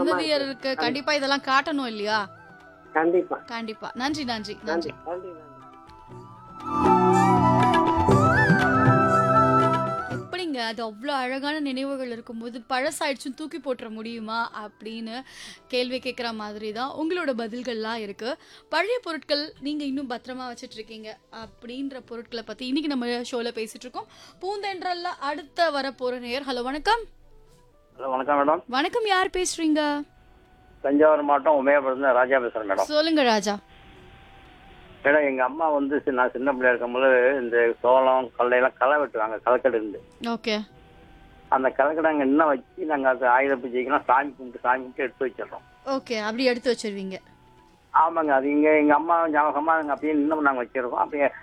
சந்ததியருக்கு கண்டிப்பா இதெல்லாம் காட்டணும் இல்லையா கண்டிப்பா கண்டிப்பா நன்றி நன்றி நன்றி நன்றி நன்றி நன்றி எப்படிங்க அது அவ்வளோ அழகான நினைவுகள் இருக்கும்போது பழசாயிடுச்சுன்னு தூக்கி போட்டுற முடியுமா அப்படின்னு கேள்வி கேட்குற மாதிரி தான் உங்களோட பதில்கள்லாம் இருக்கு பழைய பொருட்கள் நீங்கள் இன்னும் பத்திரமா வச்சுட்டு இருக்கீங்க அப்படின்ற பொருட்களை பற்றி இன்னைக்கு நம்ம ஷோவில் பேசிட்டு இருக்கோம் பூந்தென்றல்ல அடுத்த வர போகிற நேர் ஹலோ வணக்கம் ஹலோ வணக்கம் மேடம் வணக்கம் யார் பேசுறீங்க தஞ்சாவூர் மாவட்டம் உமையாபுரத்துல ராஜா பேசுறேன் மேடம் சொல்லுங்க ராஜா மேடம் எங்க அம்மா வந்து சி- நான் சின்ன பிள்ளையா இருக்கும்போது இந்த சோளம் கடலையெல்லாம் களை வெட்டுவாங்க கலக்கடை இருந்து ஓகே அந்த கலக்கடை அங்கே இன்னும் வச்சு நாங்கள் அது ஆயுத பூஜைக்கெல்லாம் சாமி கும்பிட்டு சாமி கும்பிட்டு எடுத்து வச்சிடுறோம் ஓகே அப்படி எடுத்து வச்சிருவீங்க ஆமாங்க அது இங்கே எங்கள் அம்மா ஞாபகமாக நாங்கள் அப்படியே இன்னும் நாங்கள் வச்சிருக்கோம் அப்படியே